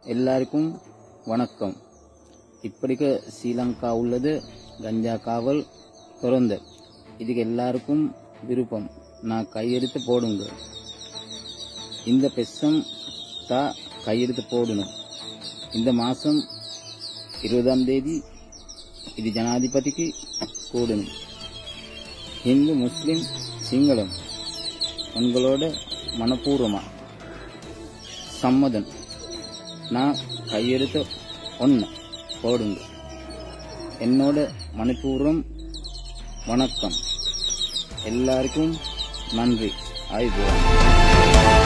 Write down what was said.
எல்லாருக்கும் வணக்கம் இப்படிக்க ஸ்ரீலங்கா உள்ளது கஞ்சா காவல் திறந்த இதுக்கு எல்லாருக்கும் விருப்பம் நான் கையெழுத்து போடுங்க இந்த பெசம் தான் கையெழுத்து போடணும் இந்த மாசம் இருபதாம் தேதி இது ஜனாதிபதிக்கு கூடணும் இந்து முஸ்லிம் சிங்களம் உங்களோட மனப்பூர்வமா சம்மதம் நான் கையெழுத்த ஒன்று போடுங்க என்னோட மனப்பூர்வம் வணக்கம் எல்லாருக்கும் நன்றி ஆய்வு